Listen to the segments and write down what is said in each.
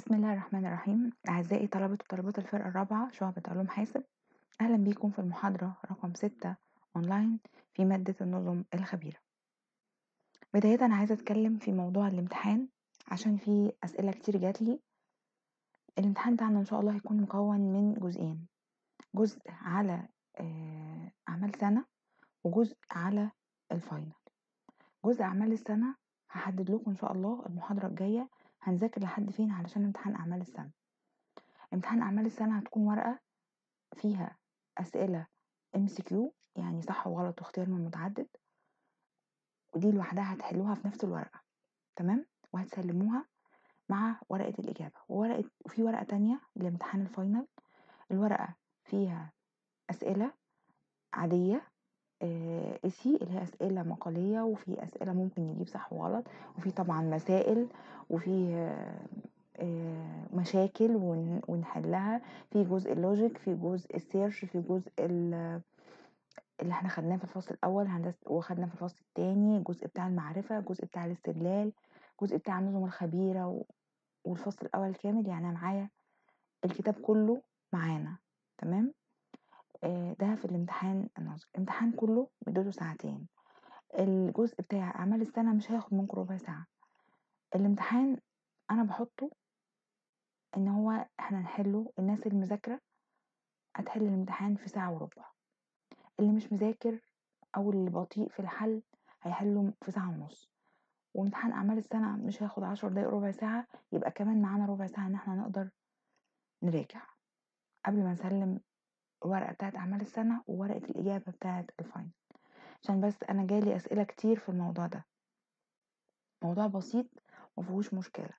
بسم الله الرحمن الرحيم أعزائي طلبة وطالبات الفرقة الرابعة شعبة علوم حاسب أهلا بيكم في المحاضرة رقم ستة أونلاين في مادة النظم الخبيرة بداية أنا عايزة أتكلم في موضوع الامتحان عشان في أسئلة كتير جاتلي الامتحان بتاعنا إن شاء الله هيكون مكون من جزئين جزء على آه، أعمال سنة وجزء على الفاينل جزء أعمال السنة هحدد لكم إن شاء الله المحاضرة الجاية هنذاكر لحد فين علشان امتحان أعمال السنة امتحان أعمال السنة هتكون ورقة فيها أسئلة MCQ يعني صح وغلط واختيار من متعدد ودي لوحدها هتحلوها في نفس الورقة تمام وهتسلموها مع ورقة الإجابة وورقة وفي ورقة تانية لامتحان الفاينل الورقة فيها أسئلة عادية إسي اللي هي أسئلة مقالية وفي أسئلة ممكن يجيب صح وغلط وفي طبعا مسائل وفي آه، مشاكل ون- ونحلها في جزء اللوجيك في جزء السيرش في جزء ال- اللي احنا خدناه في الفصل الأول هندسة وخدنا في الفصل التاني الجزء بتاع المعرفة الجزء بتاع الاستدلال الجزء بتاع النظم الخبيرة و- والفصل الأول كامل يعني أنا معايا الكتاب كله معانا تمام آه، ده في الامتحان النظري الامتحان كله مدته ساعتين الجزء بتاع أعمال السنة مش هياخد منكم ربع ساعة الامتحان أنا بحطه إن هو احنا نحله الناس المذاكرة هتحل الامتحان في ساعة وربع اللي مش مذاكر أو اللي بطيء في الحل هيحله في ساعة ونص وامتحان أعمال السنة مش هياخد عشر دقايق ربع ساعة يبقى كمان معانا ربع ساعة إن احنا نقدر نراجع قبل ما نسلم الورقة بتاعت أعمال السنة وورقة الإجابة بتاعت الفاينل عشان بس أنا جالي أسئلة كتير في الموضوع ده موضوع بسيط مفيهوش مشكلة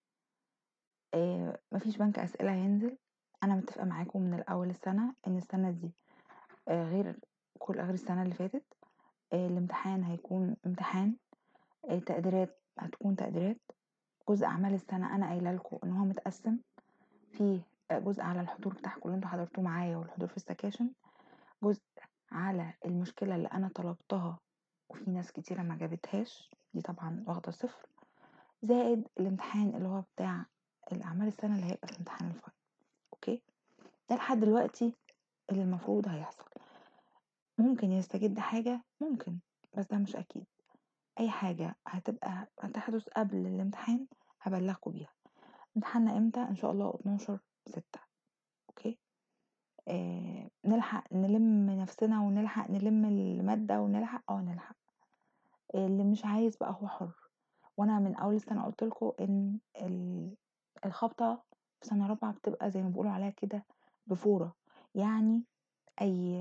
آه مفيش بنك أسئلة هينزل أنا متفقة معاكم من الأول السنة إن السنة دي آه غير كل غير السنة اللي فاتت آه الامتحان هيكون امتحان آه تقديرات هتكون تقديرات جزء أعمال السنة أنا قايلة لكم إن هو متقسم فيه آه جزء على الحضور بتاعكم اللي انتوا حضرتوه معايا والحضور في السكاشن جزء على المشكلة اللي أنا طلبتها وفي ناس كتيرة ما جابتهاش دي طبعا واخدة صفر زائد الامتحان اللي هو بتاع الأعمال السنة اللي هيبقى في امتحان الفاينل أوكي ده لحد دلوقتي اللي المفروض هيحصل ممكن يستجد حاجة ممكن بس ده مش أكيد أي حاجة هتبقى هتحدث قبل الامتحان هبلغكم بيها امتحاننا امتى ان شاء الله 12 ستة اوكي آه نلحق نلم نفسنا ونلحق نلم المادة ونلحق اه نلحق اللي مش عايز بقى هو حر وانا من اول السنة قلت لكم ان ال- الخبطة في سنة رابعة بتبقى زي ما بيقولوا عليها كده بفورة يعني اي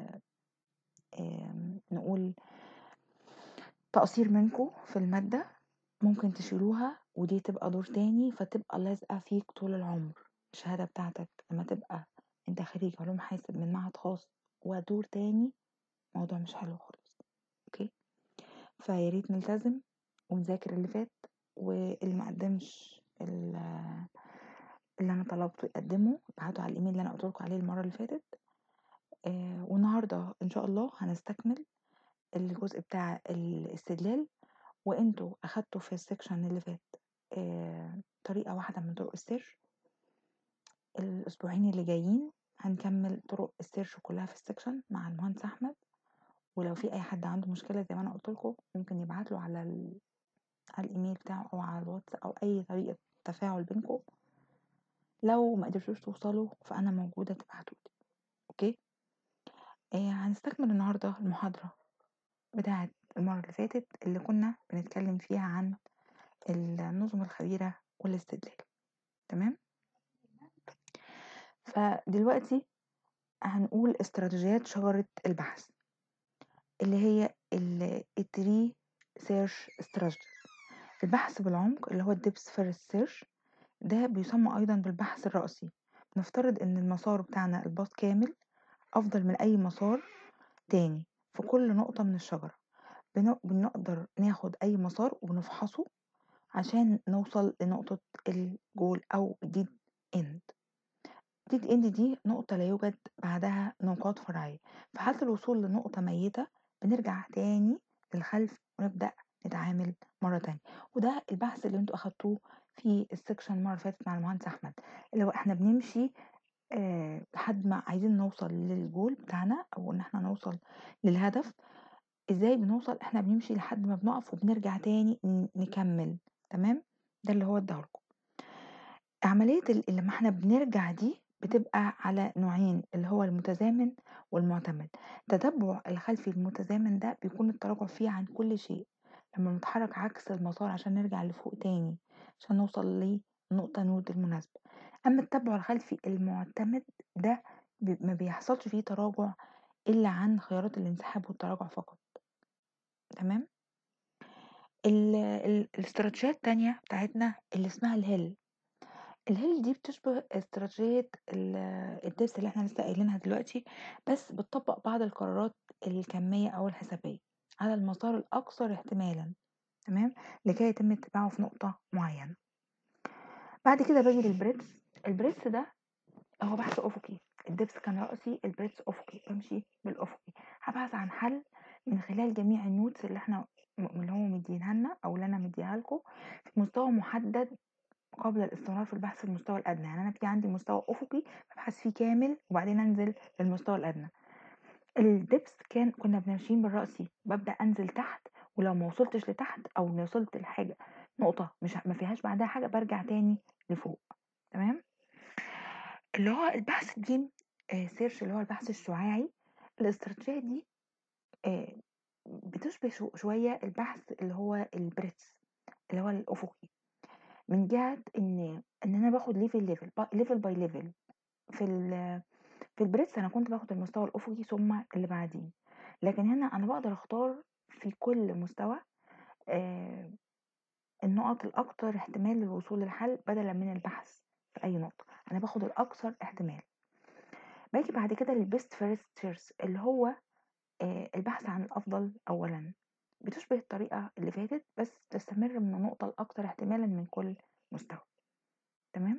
آم، نقول تقصير منكم في المادة ممكن تشيلوها ودي تبقى دور تاني فتبقى لازقة فيك طول العمر الشهادة بتاعتك لما تبقى انت خريج علوم حاسب من معهد خاص ودور تاني موضوع مش حلو خالص اوكي فياريت نلتزم ونذاكر اللي فات واللي ما قدمش ال- اللي انا طلبته يقدمه ابعتوا على الايميل اللي انا قلت لكم عليه المره اللي فاتت آه والنهارده ان شاء الله هنستكمل الجزء بتاع الاستدلال وانتوا اخدتوا في السكشن اللي فات آه طريقه واحده من طرق السيرش الاسبوعين اللي جايين هنكمل طرق السيرش كلها في السكشن مع المهندس احمد ولو في اي حد عنده مشكله زي ما انا قلت لكم ممكن يبعت له على ال... على الايميل بتاعه او على الواتس او اي طريقه تفاعل بينكم لو ما قدرتوش توصلوا فانا موجوده تبعتوا لي اوكي آه هنستكمل النهارده المحاضره بتاعه المره اللي فاتت اللي كنا بنتكلم فيها عن النظم الخبيره والاستدلال تمام فدلوقتي هنقول استراتيجيات شجره البحث اللي هي التري سيرش استراتيجي البحث بالعمق اللي هو الديبس فيرست سيرش ده بيسمى ايضا بالبحث الرأسي نفترض ان المسار بتاعنا الباص كامل افضل من اي مسار تاني في كل نقطة من الشجرة بن- بنقدر ناخد اي مسار ونفحصه عشان نوصل لنقطة الجول او ديد اند ديد اند دي نقطة لا يوجد بعدها نقاط فرعية في حالة الوصول لنقطة ميتة بنرجع تاني للخلف ونبدأ نتعامل مرة تانية وده البحث اللي انتوا اخدتوه في السكشن المرة اللي فاتت مع المهندس أحمد اللي هو إحنا بنمشي آه لحد ما عايزين نوصل للجول بتاعنا أو إن إحنا نوصل للهدف إزاي بنوصل إحنا بنمشي لحد ما بنقف وبنرجع تاني نكمل تمام ده اللي هو اداهولكم عملية اللي ما إحنا بنرجع دي بتبقى على نوعين اللي هو المتزامن والمعتمد تتبع الخلفي المتزامن ده بيكون التراجع فيه عن كل شيء لما نتحرك عكس المسار عشان نرجع لفوق تاني عشان نوصل لنقطة نود المناسبة أما التبع الخلفي المعتمد ده ما بيحصلش فيه تراجع إلا عن خيارات الانسحاب والتراجع فقط تمام الاستراتيجيات التانية بتاعتنا اللي اسمها الهيل الهيل دي بتشبه استراتيجية الدبس اللي احنا لسه قايلينها دلوقتي بس بتطبق بعض القرارات الكمية أو الحسابية على المسار الأكثر احتمالا تمام لكي يتم اتباعه في نقطة معينة بعد كده باجي للبريتس البريتس ده هو بحث أفقي الدبس كان رأسي البريتس أفقي بمشي بالأفقي هبحث عن حل من خلال جميع النوتس اللي احنا اللي هو مدينها لنا او اللي انا مديها لكم في مستوى محدد قبل الاستمرار في البحث في المستوى الادنى يعني انا في عندي مستوى افقي ببحث فيه كامل وبعدين انزل للمستوى الادنى الدبس كان كنا ماشيين بالرأسي ببدأ انزل تحت ولو ما وصلتش لتحت او وصلت لحاجة نقطة مش ما فيهاش بعدها حاجة برجع تاني لفوق تمام اللي هو البحث الجيم آه سيرش اللي هو البحث الشعاعي الاستراتيجية دي آه بتشبه شوية البحث اللي هو البريتس اللي هو الأفقي من جهة إن إن أنا باخد ليفل ليفل ليفل باي ليفل في ال في البريتس أنا كنت باخد المستوى الأفقي ثم اللي بعديه لكن هنا أنا بقدر أختار في كل مستوى آه النقط الأكثر احتمال للوصول للحل بدلا من البحث في أي نقطة أنا باخد الأكثر احتمال باجي بعد كده للبيست فيرست سيرش اللي هو آه البحث عن الأفضل أولا بتشبه الطريقة اللي فاتت بس تستمر من النقطة الأكثر احتمالا من كل مستوى تمام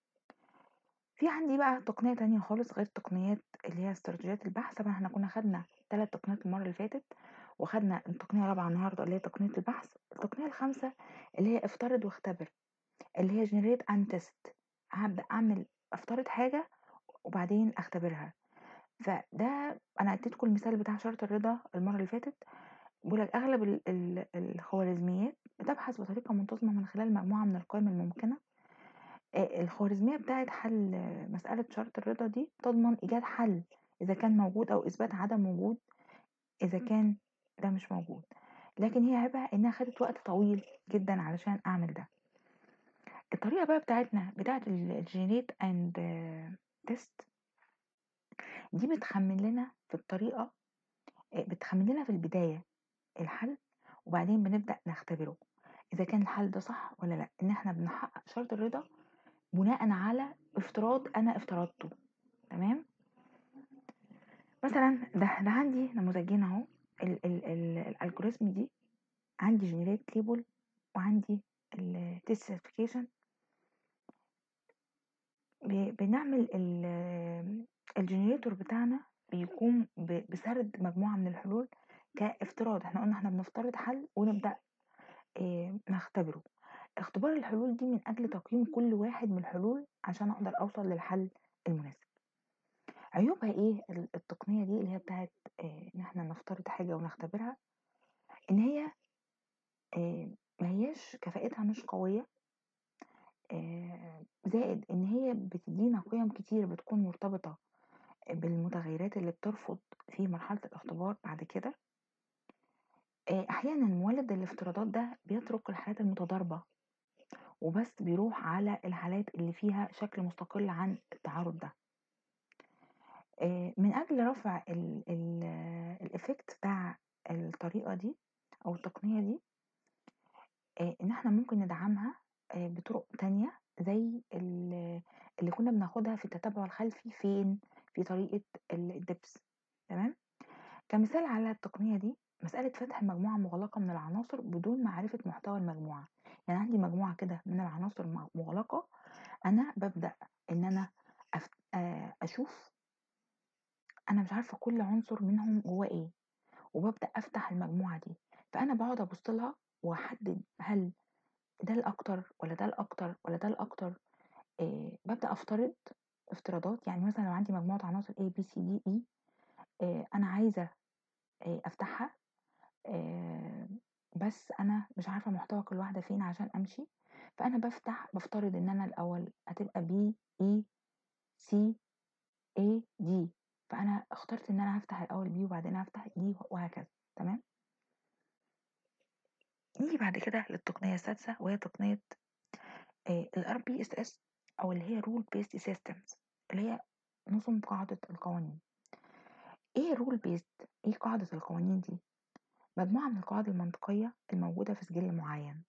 في عندي بقى تقنية تانية خالص غير تقنيات اللي هي استراتيجيات البحث طبعا احنا كنا خدنا ثلاث تقنيات المرة اللي فاتت وخدنا التقنية الرابعة النهاردة اللي هي تقنية البحث التقنية الخامسة اللي هي افترض واختبر اللي هي generate and test هبدأ أعمل أفترض حاجة وبعدين أختبرها فده أنا اديتكم المثال بتاع شرط الرضا المرة اللي فاتت بيقولك أغلب الخوارزميات بتبحث بطريقة منتظمة من خلال مجموعة من القيم الممكنة الخوارزمية بتاعت حل مسألة شرط الرضا دي تضمن إيجاد حل إذا كان موجود أو إثبات عدم وجود إذا كان ده مش موجود لكن هي عيبها إنها خدت وقت طويل جدا علشان أعمل ده الطريقة بقى بتاعتنا بتاعت الجينيت اند تيست دي بتخمن لنا في الطريقة بتخمن لنا في البداية الحل وبعدين بنبدأ نختبره إذا كان الحل ده صح ولا لأ إن إحنا بنحقق شرط الرضا بناء على افتراض أنا افترضته تمام مثلا ده ده عندي نموذجين اهو الالجوريزم دي عندي جنريت ليبل وعندي التيست سيرتيفيكيشن بنعمل الجنريتور بتاعنا بيقوم بسرد مجموعة من الحلول كافتراض احنا قلنا احنا بنفترض حل ونبدأ اه نختبره اختبار الحلول دي من اجل تقييم كل واحد من الحلول عشان اقدر اوصل للحل المناسب عيوبها ايه التقنية دي اللي هي بتاعت اه ان احنا نفترض حاجة ونختبرها ان هي اه ما هياش كفاءتها مش قوية زائد ان هي بتدينا قيم كتير بتكون مرتبطة بالمتغيرات اللي بترفض في مرحلة الاختبار بعد كده احيانا مولد الافتراضات ده بيترك الحالات المتضاربة وبس بيروح على الحالات اللي فيها شكل مستقل عن التعارض ده من اجل رفع الافكت بتاع الطريقة دي او التقنية دي ان احنا ممكن ندعمها بطرق تانية زي اللي كنا بناخدها في التتبع الخلفي فين في طريقة الدبس تمام كمثال على التقنية دي مسألة فتح مجموعة مغلقة من العناصر بدون معرفة محتوى المجموعة يعني عندي مجموعة كده من العناصر مغلقة أنا ببدأ إن أنا أشوف أنا مش عارفة كل عنصر منهم جواه إيه وببدأ أفتح المجموعة دي فأنا بقعد أبص لها وأحدد هل ده الأكتر ولا ده الأكتر ولا ده الأكتر آه ببدأ أفترض افتراضات يعني مثلا لو عندي مجموعة عناصر A B C D E آه أنا عايزة آه أفتحها آه بس أنا مش عارفة محتوى كل واحدة فين عشان أمشي فأنا بفتح بفترض إن أنا الأول هتبقى B E C A D فأنا اخترت إن أنا هفتح الأول B وبعدين هفتح D وهكذا تمام نيجي بعد كده للتقنية السادسة وهي تقنية ال RBSS أو اللي هي Rule Based Systems اللي هي نظم قاعدة القوانين ايه رول بيست ايه قاعدة القوانين دي مجموعة من القواعد المنطقية الموجودة في سجل معين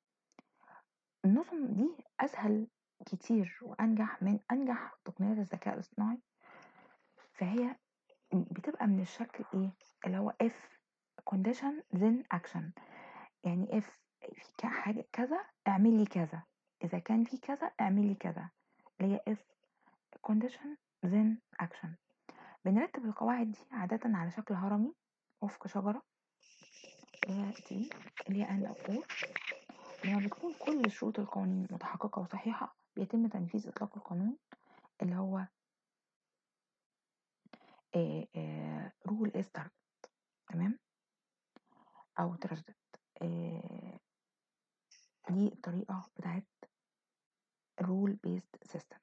النظم دي أسهل كتير وأنجح من أنجح تقنيات الذكاء الاصطناعي فهي بتبقى من الشكل ايه اللي هو if condition then action يعني if في حاجة كذا اعمل لي كذا إذا كان في كذا اعمل لي كذا اللي هي if condition then action بنرتب القواعد دي عادة على شكل هرمي وفق شجرة اللي هي دي اللي هي أن أو أور لما بتكون كل شروط القوانين متحققة وصحيحة بيتم تنفيذ إطلاق القانون اللي هو رول is target تمام أو تردد دي الطريقة بتاعت rule based system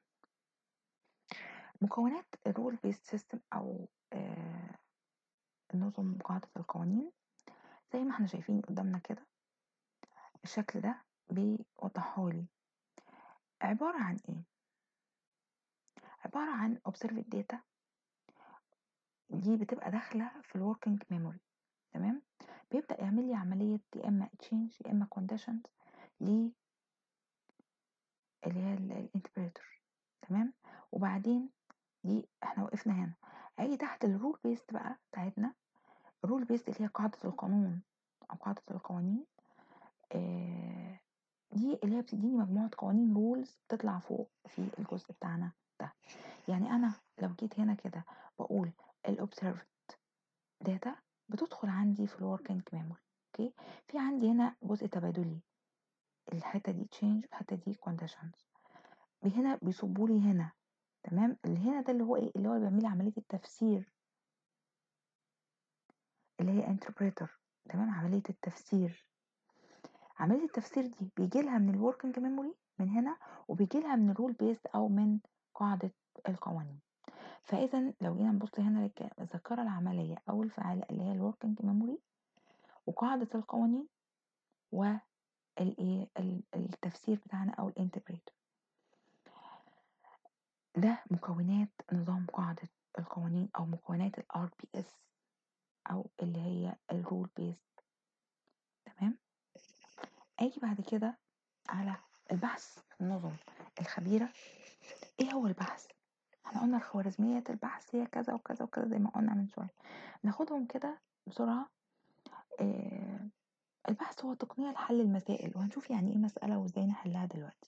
مكونات الرول بيست سيستم او آه النظم قاعدة القوانين زي ما احنا شايفين قدامنا كده الشكل ده بيوضحهولي عبارة عن ايه عبارة عن observed data دي بتبقى داخلة في الوركينج ميموري تمام بيبدأ يعمل لي عملية يا اما تشينج يا اما conditions ل اللي هي الانتربريتور تمام وبعدين دي احنا وقفنا هنا هاجي تحت الرول بيست بقى بتاعتنا الرول بيست اللي هي قاعدة القانون أو قاعدة القوانين آه دي اللي هي بتديني مجموعة قوانين رولز بتطلع فوق في الجزء بتاعنا ده يعني أنا لو جيت هنا كده بقول الأوبسيرفد داتا بتدخل عندي في الوركينج ميموري اوكي في عندي هنا جزء تبادلي الحتة دي تشينج الحتة دي كونديشنز هنا بيصبوا لي هنا تمام اللي هنا ده اللي هو ايه اللي هو بيعمل لي عمليه التفسير اللي هي انتربريتر تمام عمليه التفسير عمليه التفسير دي بيجي لها من الوركينج ميموري من هنا وبيجي لها من الرول بيست او من قاعده القوانين فاذا لو جينا نبص هنا الذاكره العمليه او الفعاله اللي هي الوركينج ميموري وقاعده القوانين والايه التفسير بتاعنا او الانتربريتر ده مكونات نظام قاعدة القوانين أو مكونات ال RPS أو اللي هي الرول بيست تمام أجي بعد كده على البحث النظم الخبيرة إيه هو البحث؟ احنا قلنا الخوارزميات البحث هي كذا وكذا وكذا زي ما قلنا من شوية ناخدهم كده بسرعة آه البحث هو تقنية لحل المسائل وهنشوف يعني ايه مسألة وازاي نحلها دلوقتي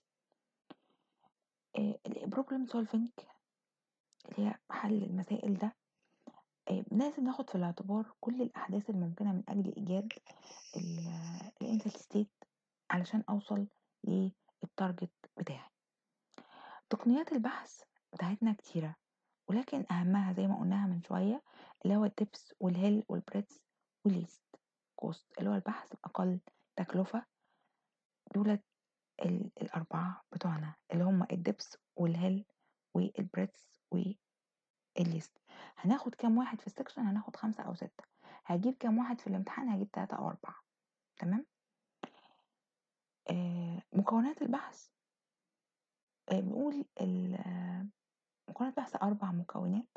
البروبلم سولفينج اللي هي حل المسائل ده لازم ناخد في الاعتبار كل الأحداث الممكنة من أجل إيجاد الانتل ستيت علشان أوصل للتارجت بتاعي تقنيات البحث بتاعتنا كتيرة ولكن أهمها زي ما قلناها من شوية اللي هو التبس والهيل والبريتس والليست كوست اللي هو البحث بأقل تكلفة دولت الأربعة بتوعنا اللي هما الدبس والهيل والبريتس والليست هناخد كام واحد في السكشن هناخد خمسة أو ستة هجيب كام واحد في الامتحان هجيب تلاتة أو أربعة تمام آه مكونات البحث آه بنقول مكونات بحث أربع مكونات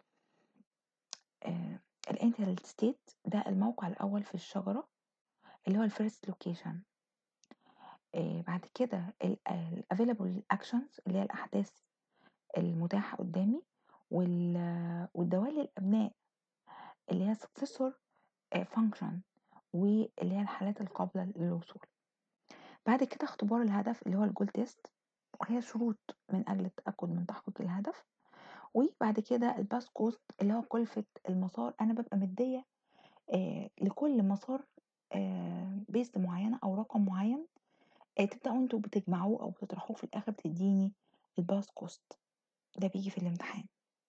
آه الانترال ستيت ده الموقع الأول في الشجرة اللي هو الفيرست لوكيشن آه بعد كده الافيلابل اكشنز اللي هي الاحداث المتاحه قدامي والدوال الابناء اللي هي successor function واللي هي الحالات القابله للوصول بعد كده اختبار الهدف اللي هو الجول تيست وهي شروط من اجل التاكد من تحقيق الهدف وبعد كده الباس كوست اللي هو كلفه المسار انا ببقى مديه آه لكل مسار آه بيست معينه او رقم معين آه، تبدأوا انتوا بتجمعوه أو بتطرحوه في الآخر بتديني الباس كوست ده بيجي في الامتحان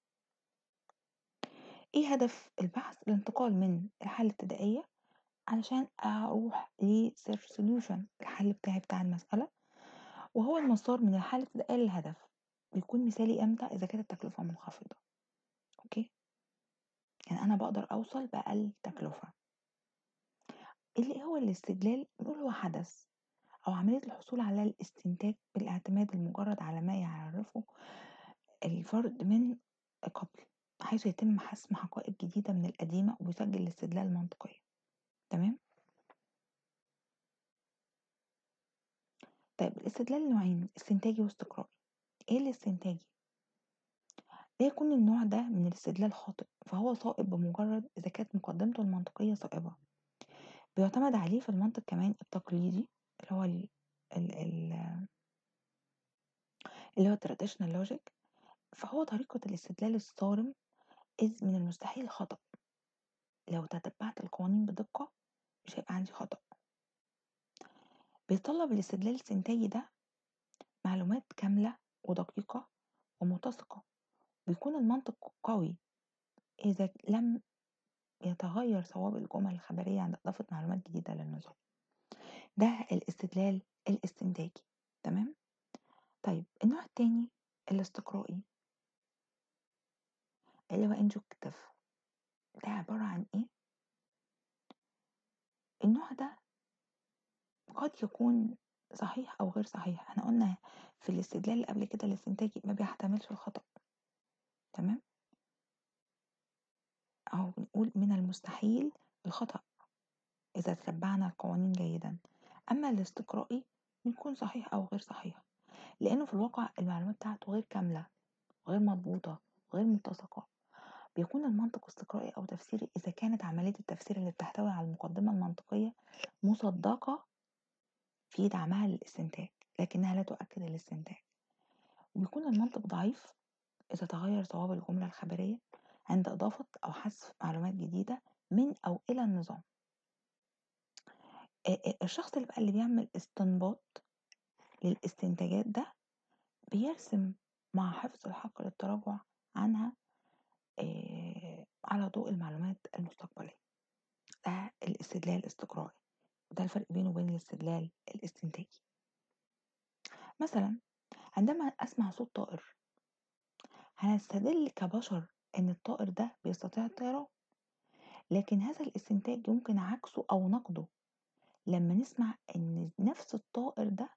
ايه هدف البحث الانتقال من الحالة الابتدائية علشان اروح لسيرش سوليوشن الحل بتاعي بتاع المسألة وهو المسار من الحالة الابتدائية للهدف بيكون مثالي امتى اذا كانت التكلفة منخفضة اوكي يعني انا بقدر اوصل باقل تكلفة اللي هو الاستدلال بنقول هو حدث او عملية الحصول على الاستنتاج بالاعتماد المجرد على ما يعرفه الفرد من قبل حيث يتم حسم حقائق جديدة من القديمة ويسجل الاستدلال المنطقية تمام طيب الاستدلال نوعين استنتاجي واستقرائي ايه الاستنتاجي لا يكون النوع ده من الاستدلال خاطئ فهو صائب بمجرد اذا كانت مقدمته المنطقيه صائبه بيعتمد عليه في المنطق كمان التقليدي اللي هو ال ال ال اللي هو التراديشنال لوجيك فهو طريقة الاستدلال الصارم إذ من المستحيل خطأ لو تتبعت القوانين بدقة مش هيبقى عندي خطأ بيتطلب الاستدلال الاستنتاجي ده معلومات كاملة ودقيقة ومتسقة بيكون المنطق قوي إذا لم يتغير صواب الجمل الخبرية عند إضافة معلومات جديدة للنظام ده الاستدلال الاستنتاجي تمام طيب النوع التاني الاستقرائي اللي هو inductive ده عبارة عن ايه النوع ده قد يكون صحيح او غير صحيح احنا قلنا في الاستدلال اللي قبل كده الاستنتاجي ما بيحتملش الخطأ تمام او بنقول من المستحيل الخطأ اذا تتبعنا القوانين جيدا اما الاستقرائي بيكون صحيح او غير صحيح لانه في الواقع المعلومات بتاعته غير كاملة غير مضبوطة غير متسقة بيكون المنطق استقرائي أو تفسيري إذا كانت عملية التفسير اللي بتحتوي على المقدمة المنطقية مصدقة في دعمها للاستنتاج لكنها لا تؤكد الاستنتاج وبيكون المنطق ضعيف إذا تغير صواب الجملة الخبرية عند إضافة أو حذف معلومات جديدة من أو إلى النظام الشخص اللي بقى اللي بيعمل استنباط للاستنتاجات ده بيرسم مع حفظ الحق للتراجع عنها على ضوء المعلومات المستقبلية ده الاستدلال الاستقرائي وده الفرق بينه وبين الاستدلال الاستنتاجي مثلا عندما أسمع صوت طائر هنستدل كبشر إن الطائر ده بيستطيع الطيران لكن هذا الاستنتاج يمكن عكسه أو نقده لما نسمع إن نفس الطائر ده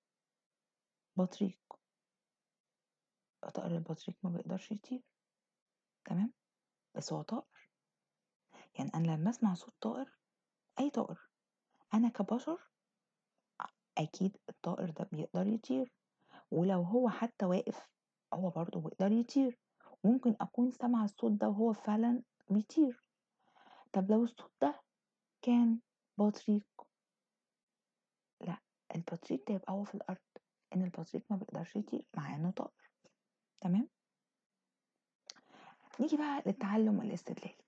بطريق طائر البطريق ما بيقدرش يطير تمام بس هو طائر يعني أنا لما أسمع صوت طائر أي طائر أنا كبشر أكيد الطائر ده بيقدر يطير ولو هو حتى واقف هو برضه بيقدر يطير ممكن أكون سامعة الصوت ده وهو فعلا بيطير طب لو الصوت ده كان بطريق لا البطريق ده يبقى هو في الأرض إن البطريق ما بيقدرش يطير مع إنه طائر تمام نيجي بقى للتعلم الاستدلالي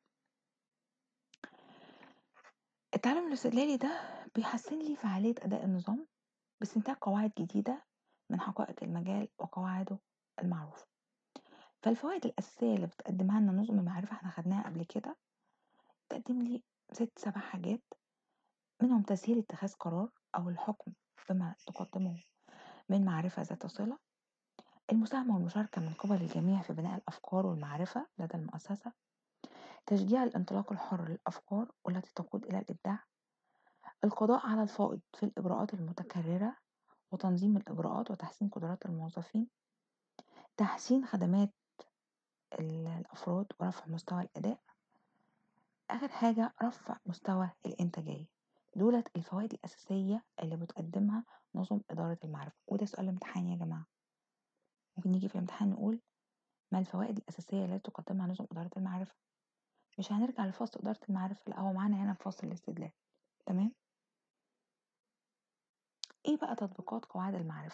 التعلم الاستدلالي ده بيحسن لي فعالية أداء النظام باستنتاج قواعد جديدة من حقائق المجال وقواعده المعروفة فالفوائد الأساسية اللي بتقدمها لنا نظم المعرفة احنا خدناها قبل كده بتقدم لي ست سبع حاجات منهم تسهيل اتخاذ قرار أو الحكم بما تقدمه من معرفة ذات صلة المساهمة والمشاركة من قبل الجميع في بناء الأفكار والمعرفة لدى المؤسسة تشجيع الانطلاق الحر للأفكار والتي تقود إلى الإبداع القضاء على الفائض في الإجراءات المتكررة وتنظيم الإجراءات وتحسين قدرات الموظفين تحسين خدمات الأفراد ورفع مستوى الأداء آخر حاجة رفع مستوى الإنتاجية دولت الفوائد الأساسية اللي بتقدمها نظم إدارة المعرفة وده سؤال امتحان يا جماعة ممكن نيجي في الامتحان نقول ما الفوائد الأساسية التي تقدمها نظم إدارة المعرفة مش هنرجع لفصل إدارة المعرفة لا هو معانا هنا في فصل الاستدلال تمام ايه بقى تطبيقات قواعد المعرفة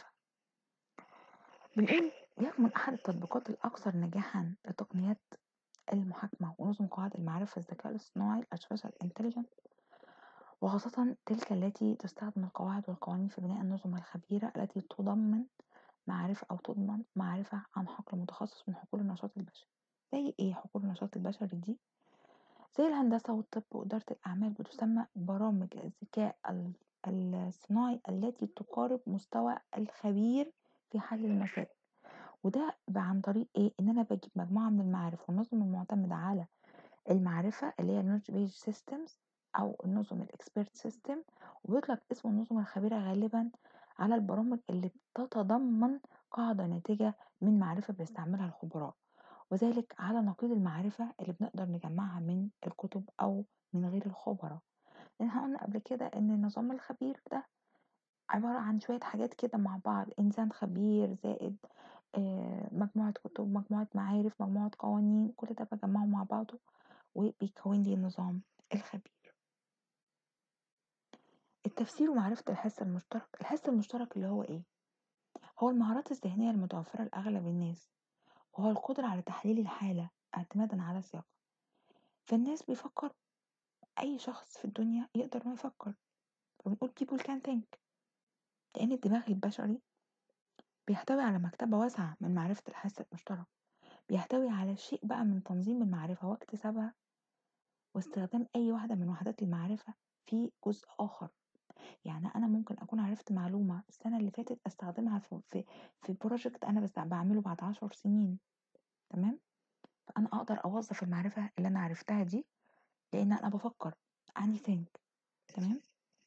بنقول يكمن أحد التطبيقات الأكثر نجاحا لتقنيات المحاكمة ونظم قواعد المعرفة الذكاء الاصطناعي الارtificial intelligence وخاصة تلك التي تستخدم القواعد والقوانين في بناء النظم الخبيرة التي تضمن معرفة أو تضمن معرفة عن حقل متخصص من حقول النشاط البشري زي ايه حقول النشاط البشري دي زي الهندسة والطب وإدارة الأعمال بتسمى برامج الذكاء الصناعي التي تقارب مستوى الخبير في حل المسائل وده عن طريق ايه ان انا بجيب مجموعة من المعارف والنظم المعتمدة على المعرفة اللي هي النولج بيج سيستمز او النظم الاكسبيرت سيستم وبيطلق اسم النظم الخبيرة غالبا على البرامج اللي بتتضمن قاعدة ناتجة من معرفة بيستعملها الخبراء وذلك على نقيض المعرفة اللي بنقدر نجمعها من الكتب أو من غير الخبراء لأن احنا قلنا قبل كده إن النظام الخبير ده عبارة عن شوية حاجات كده مع بعض إنسان خبير زائد آه، مجموعة كتب مجموعة معارف مجموعة قوانين كل ده بجمعه مع بعضه وبيكون لي النظام الخبير التفسير ومعرفة الحس المشترك الحس المشترك اللي هو ايه هو المهارات الذهنية المتوفرة لأغلب الناس وهو القدرة على تحليل الحالة اعتمادا على سياقها فالناس بيفكر أي شخص في الدنيا يقدر إنه يفكر فبنقول people can think لأن الدماغ البشري بيحتوي على مكتبة واسعة من معرفة الحس المشترك بيحتوي على شيء بقى من تنظيم المعرفة واكتسابها واستخدام أي واحدة من وحدات المعرفة في جزء آخر يعني أنا ممكن أكون عرفت معلومة السنة اللي فاتت أستخدمها في في, في بروجكت أنا بس بعمله بعد عشر سنين تمام فأنا أقدر أوظف المعرفة اللي أنا عرفتها دي لأن أنا بفكر عندي think تمام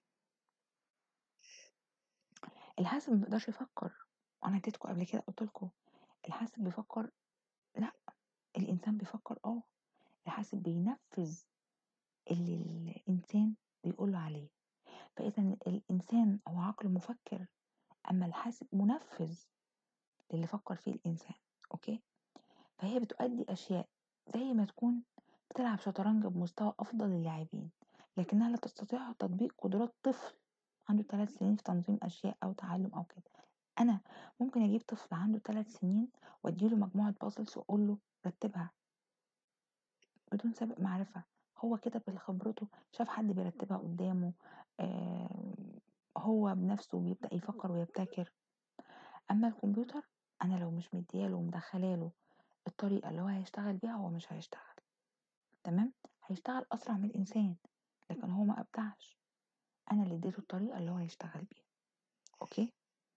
الحاسب ما بيقدرش يفكر وانا اديتكم قبل كده قلت لكم الحاسب بيفكر لا الانسان بيفكر اه الحاسب بينفذ اللي الانسان بيقول له عليه فاذا الانسان هو عقل مفكر اما الحاسب منفذ للي فكر فيه الانسان اوكي فهي بتؤدي اشياء زي ما تكون بتلعب شطرنج بمستوى افضل للاعبين لكنها لا تستطيع تطبيق قدرات طفل عنده ثلاث سنين في تنظيم اشياء او تعلم او كده انا ممكن اجيب طفل عنده ثلاث سنين واديله مجموعه بازلز واقول له رتبها بدون سابق معرفه هو كده بخبرته شاف حد بيرتبها قدامه آه هو بنفسه بيبدا يفكر ويبتكر اما الكمبيوتر انا لو مش مدياله ومدخلاله الطريقه اللي هو هيشتغل بيها هو مش هيشتغل تمام هيشتغل اسرع من الانسان لكن هو ما ابدعش انا اللي اديته الطريقه اللي هو هيشتغل بيها اوكي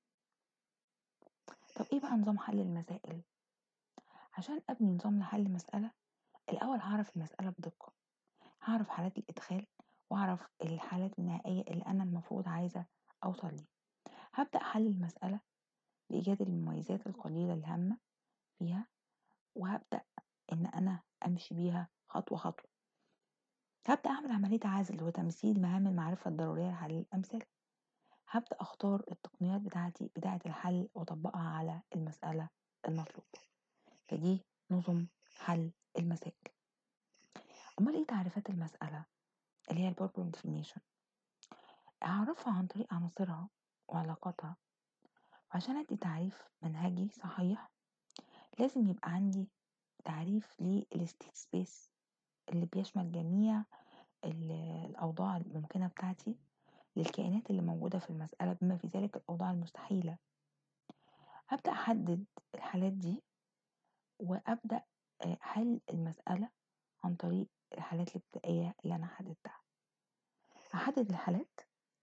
طب ايه بقى نظام حل المسائل عشان ابني نظام لحل مسألة الاول هعرف المسألة بدقة هعرف حالات الادخال واعرف الحالات النهائية اللي انا المفروض عايزة اوصل ليه هبدأ حل المسألة بإيجاد المميزات القليلة الهامة فيها وهبدأ إن أنا أمشي بيها خطوة خطوة هبدأ أعمل عملية عزل وتمثيل مهام المعرفة الضرورية لحل الأمثلة هبدأ أختار التقنيات بتاعتي بتاعة الحل وأطبقها على المسألة المطلوبة فدي نظم حل المسائل أمال إيه تعريفات المسألة اللي هي البروبلم ديفينيشن أعرفها عن طريق عناصرها وعلاقاتها عشان أدي تعريف منهجي صحيح لازم يبقى عندي تعريف للستيت سبيس اللي بيشمل جميع الأوضاع الممكنة بتاعتي للكائنات اللي موجودة في المسألة بما في ذلك الأوضاع المستحيلة هبدأ أحدد الحالات دي وأبدأ حل المسألة عن طريق الحالات الابتدائية اللي أنا حددتها أحدد الحالات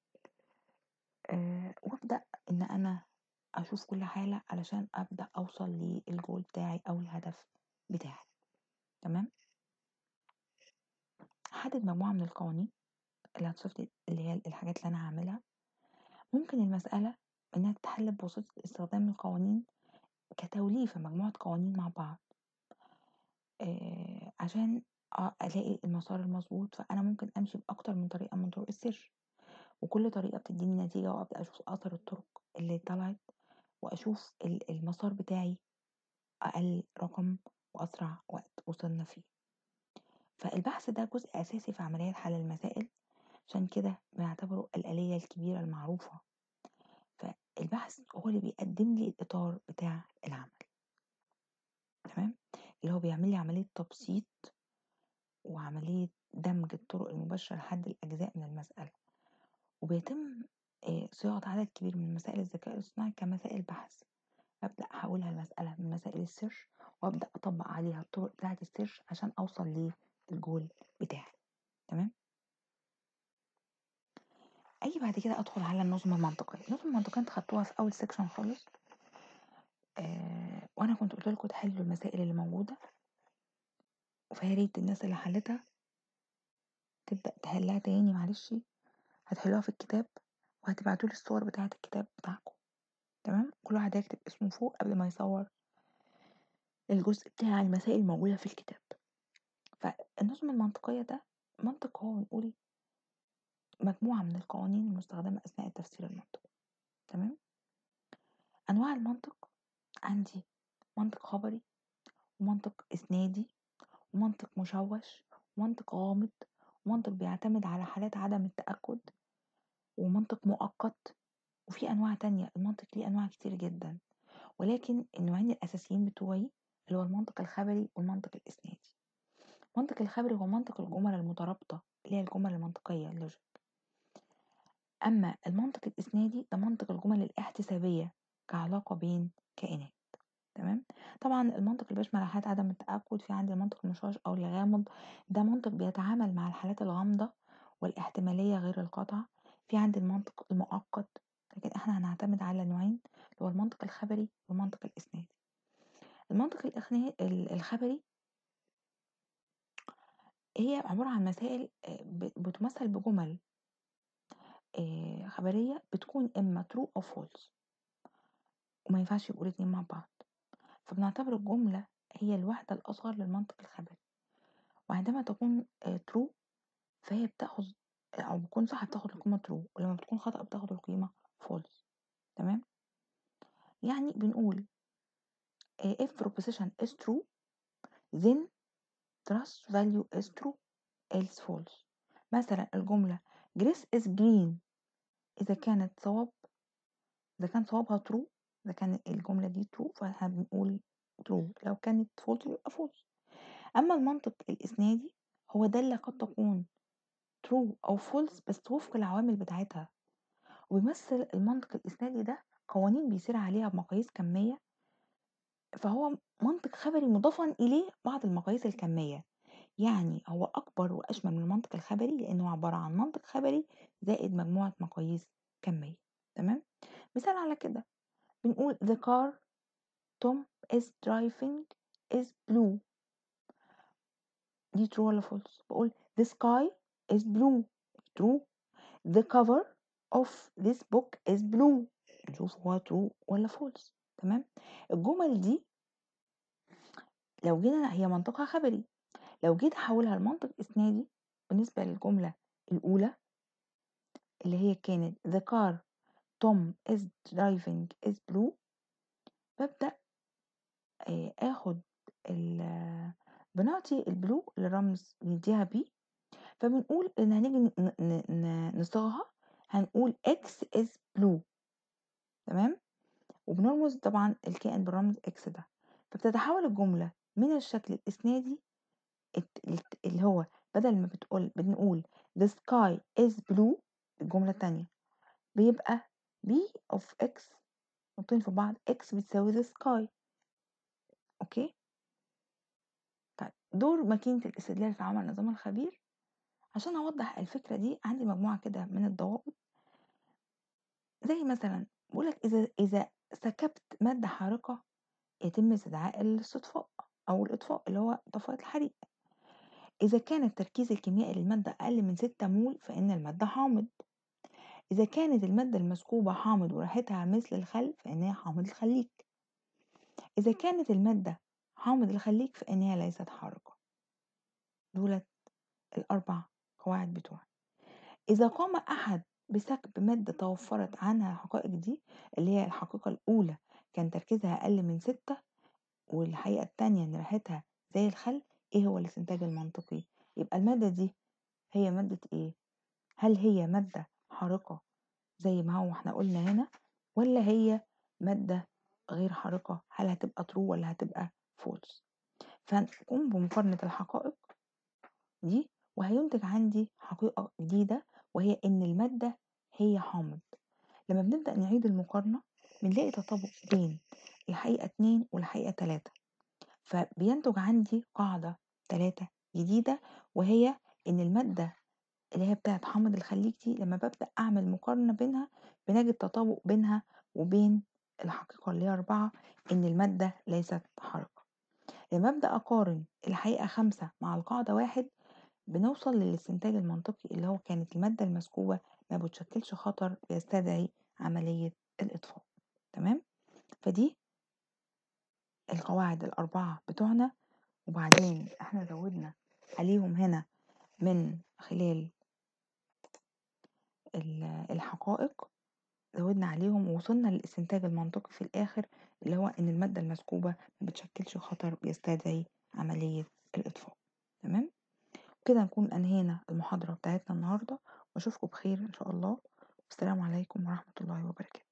أه وأبدأ إن أنا أشوف كل حالة علشان أبدأ أوصل للجول بتاعي أو الهدف بتاعي تمام أحدد مجموعة من القوانين اللي هتصف لي اللي هي الحاجات اللي أنا هعملها ممكن المسألة إنها تتحل بواسطة استخدام القوانين كتوليفة مجموعة قوانين مع بعض آه عشان ألاقي المسار المظبوط فأنا ممكن أمشي بأكتر من طريقة من طرق السيرش وكل طريقة بتديني نتيجة وأبدأ أشوف أثر الطرق اللي طلعت وأشوف المسار بتاعي أقل رقم وأسرع وقت وصلنا فيه فالبحث ده جزء أساسي في عملية حل المسائل عشان كده بنعتبره الآلية الكبيرة المعروفة فالبحث هو اللي بيقدم لي الإطار بتاع العمل تمام اللي هو بيعمل لي عملية تبسيط وعملية دمج الطرق المباشرة لحد الأجزاء من المسألة وبيتم آه، صياغة عدد كبير من مسائل الذكاء الاصطناعي كمسائل بحث أبدأ أحولها لمسألة من مسائل السيرش وأبدأ أطبق عليها الطرق بتاعة السيرش عشان أوصل للجول بتاعي تمام أجي بعد كده أدخل على النظم المنطقية النظم المنطقية انت خدتوها في أول سيكشن خالص آه وأنا كنت قلت لكم تحلوا المسائل اللي موجودة فيا ريت الناس اللي حلتها تبدأ تحلها تاني معلش هتحلوها في الكتاب وهتبعتولي الصور بتاعة الكتاب بتاعكم تمام كل واحد هيكتب اسمه فوق قبل ما يصور الجزء بتاع المسائل الموجودة في الكتاب فالنظم المنطقية ده منطق هو بنقول مجموعة من القوانين المستخدمة أثناء التفسير المنطقي تمام أنواع المنطق عندي منطق خبري ومنطق إسنادي ومنطق مشوش ومنطق غامض ومنطق بيعتمد على حالات عدم التأكد ومنطق مؤقت وفي أنواع تانية المنطق ليه أنواع كتير جدا ولكن النوعين الأساسيين بتوعي اللي هو المنطق الخبري والمنطق الإسنادي المنطق الخبري هو منطق الجمل المترابطة اللي هي الجمل المنطقية اللوجيك أما المنطق الإسنادي ده منطق الجمل الاحتسابية كعلاقة بين كائنات تمام طبعا المنطق اللي بيشمل حالات عدم التأكد في عندي المنطق المشوش أو الغامض ده منطق بيتعامل مع الحالات الغامضة والاحتمالية غير القاطعة في عندي المنطق المؤقت لكن احنا هنعتمد على نوعين اللي هو المنطق الخبري والمنطق الإسنادي المنطق الخبري هي عبارة عن مسائل بتمثل بجمل خبرية بتكون إما true أو false وما ينفعش يبقوا الاتنين مع بعض فبنعتبر الجملة هي الوحدة الأصغر للمنطق الخبري وعندما تكون true فهي بتاخد أو بتكون صح بتاخد القيمة true ولما بتكون خطأ بتاخد القيمة false تمام يعني بنقول if proposition is true then trust value is true else false مثلا الجملة Grace is green إذا كانت صواب إذا كان صوابها true إذا كانت الجملة دي true فاحنا بنقول true لو كانت false يبقى false أما المنطق الإسنادي هو ده اللي قد تكون true أو false بس وفق العوامل بتاعتها وبيمثل المنطق الإسنادي ده قوانين بيسير عليها بمقاييس كمية فهو منطق خبري مضافا إليه بعض المقاييس الكمية يعني هو أكبر وأشمل من المنطق الخبري لأنه عبارة عن منطق خبري زائد مجموعة مقاييس كمية تمام مثال على كده بنقول the car Tom is driving is blue دي true ولا false بقول the sky is blue true the cover of this book is blue نشوف هو true ولا false تمام الجمل دي لو جينا هي منطقها خبري لو جيت احولها لمنطق اسنادي بالنسبة للجملة الاولى اللي هي كانت the car Tom is driving is blue ببدأ اخد بنعطي البلو الرمز بنديها بي فبنقول ان هنيجي نصاغها هنقول x is blue تمام وبنرمز طبعا الكائن بالرمز x ده فبتتحول الجملة من الشكل الإسنادي اللي هو بدل ما بتقول بنقول the sky is blue الجملة التانية بيبقى b of x نقطين في بعض x بتساوي the sky اوكي طيب دور ماكينة الاستدلال في عمل نظام الخبير عشان اوضح الفكرة دي عندي مجموعة كده من الضوابط زي مثلا بقولك اذا اذا سكبت مادة حارقة يتم استدعاء الاستطفاء او الاطفاء اللي هو طفاءة الحريق إذا كان التركيز الكيميائي للمادة أقل من 6 مول فإن المادة حامض إذا كانت المادة المسكوبة حامض وريحتها مثل الخل فإنها حامض الخليك إذا كانت المادة حامض الخليك فإنها ليست حارقة دولت الأربع قواعد بتوعي إذا قام أحد بسكب مادة توفرت عنها الحقائق دي اللي هي الحقيقة الأولى كان تركيزها أقل من ستة والحقيقة التانية إن ريحتها زي الخل ايه هو الاستنتاج المنطقي يبقى المادة دي هي مادة ايه هل هي مادة حارقة زي ما هو احنا قلنا هنا ولا هي مادة غير حارقة هل هتبقى ترو ولا هتبقى فولس فهنقوم بمقارنة الحقائق دي وهينتج عندي حقيقة جديدة وهي ان المادة هي حامض لما بنبدأ نعيد المقارنة بنلاقي تطابق بين الحقيقة اتنين والحقيقة تلاتة فبينتج عندي قاعدة تلاتة جديدة وهي إن المادة اللي هي بتاعة حامض الخليج دي لما ببدأ أعمل مقارنة بينها بنجد تطابق بينها وبين الحقيقة اللي هي أربعة إن المادة ليست حارقة لما أبدأ أقارن الحقيقة خمسة مع القاعدة واحد بنوصل للاستنتاج المنطقي اللي هو كانت المادة المسكوبة ما بتشكلش خطر بيستدعي عملية الإطفاء تمام فدي القواعد الأربعة بتوعنا وبعدين احنا زودنا عليهم هنا من خلال الحقائق زودنا عليهم ووصلنا للاستنتاج المنطقي في الآخر اللي هو إن المادة المسكوبة ما بتشكلش خطر بيستدعي عملية الإطفاء تمام كده نكون أنهينا المحاضرة بتاعتنا النهاردة وأشوفكم بخير إن شاء الله والسلام عليكم ورحمة الله وبركاته